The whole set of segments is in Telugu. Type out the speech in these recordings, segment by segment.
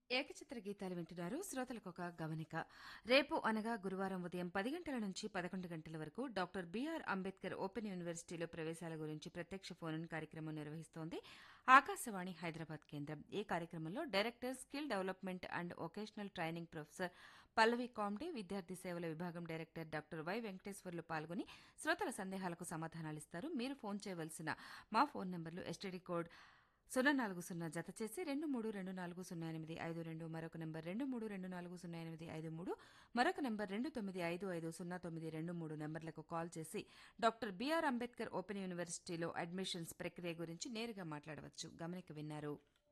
ఏకచిత్ర గీతాలు వింటున్నారు శ్రోతలకు ఒక గమనిక రేపు అనగా గురువారం ఉదయం పది గంటల నుంచి పదకొండు గంటల వరకు డాక్టర్ బీఆర్ అంబేద్కర్ ఓపెన్ యూనివర్సిటీలో ప్రవేశాల గురించి ప్రత్యక్ష ఫోన్ ఇన్ కార్యక్రమం నిర్వహిస్తోంది ఆకాశవాణి హైదరాబాద్ కేంద్రం ఈ కార్యక్రమంలో director skill development and vocational training professor Pallavi Kamde విద్యార్థి సేవల విభాగం డైరెక్టర్ డాక్టర్ వై వెంకటేశ్వర్లు పాల్గొని శ్రోతల సందేహాలకు సమాధానాలిస్తారు మీరు ఫోన్ చేయవలసిన మా ఫోన్ నంబర్లు ఎస్టీడీ కోడ్ సున్నా నాలుగు సున్నా జత చేసి రెండు మూడు రెండు నాలుగు సున్నా ఎనిమిది ఐదు రెండు మరొక నెంబర్ రెండు మూడు రెండు నాలుగు సున్నా ఎనిమిది ఐదు మూడు మరొక నెంబర్ రెండు తొమ్మిది ఐదు ఐదు సున్నా తొమ్మిది రెండు మూడు నెంబర్లకు కాల్ చేసి డాక్టర్ బీఆర్ అంబేద్కర్ ఓపెన్ యూనివర్సిటీలో అడ్మిషన్స్ ప్రక్రియ గురించి నేరుగా మాట్లాడవచ్చు గమనిక విన్నారు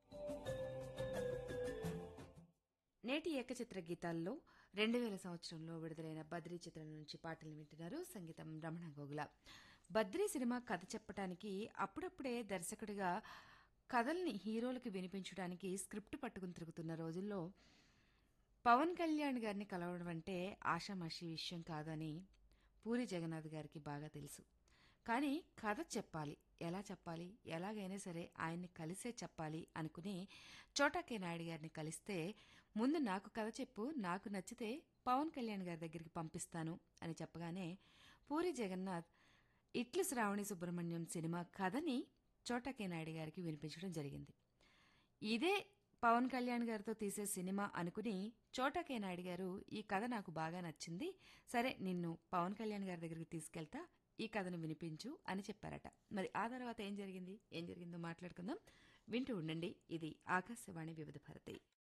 నేటి ఏకచిత్ర గీతాల్లో రెండు వేల సంవత్సరంలో విడుదలైన బద్రీ చిత్రం నుంచి పాటలు వింటున్నారు సంగీతం రమణ గోగుల బద్రీ సినిమా కథ చెప్పడానికి అప్పుడప్పుడే దర్శకుడిగా కథల్ని హీరోలకు వినిపించడానికి స్క్రిప్ట్ పట్టుకుని తిరుగుతున్న రోజుల్లో పవన్ కళ్యాణ్ గారిని కలవడం అంటే ఆషామాషి విషయం కాదని పూరి జగన్నాథ్ గారికి బాగా తెలుసు కానీ కథ చెప్పాలి ఎలా చెప్పాలి ఎలాగైనా సరే ఆయన్ని కలిసే చెప్పాలి అనుకుని చోటాకే నాయుడు గారిని కలిస్తే ముందు నాకు కథ చెప్పు నాకు నచ్చితే పవన్ కళ్యాణ్ గారి దగ్గరికి పంపిస్తాను అని చెప్పగానే పూరి జగన్నాథ్ ఇట్లు శ్రావణి సుబ్రహ్మణ్యం సినిమా కథని చోటాకే నాయుడు గారికి వినిపించడం జరిగింది ఇదే పవన్ కళ్యాణ్ గారితో తీసే సినిమా అనుకుని చోటాకే నాయుడు గారు ఈ కథ నాకు బాగా నచ్చింది సరే నిన్ను పవన్ కళ్యాణ్ గారి దగ్గరికి తీసుకెళ్తా ఈ కథను వినిపించు అని చెప్పారట మరి ఆ తర్వాత ఏం జరిగింది ఏం జరిగిందో మాట్లాడుకుందాం వింటూ ఉండండి ఇది ఆకాశవాణి వివిధ భారతి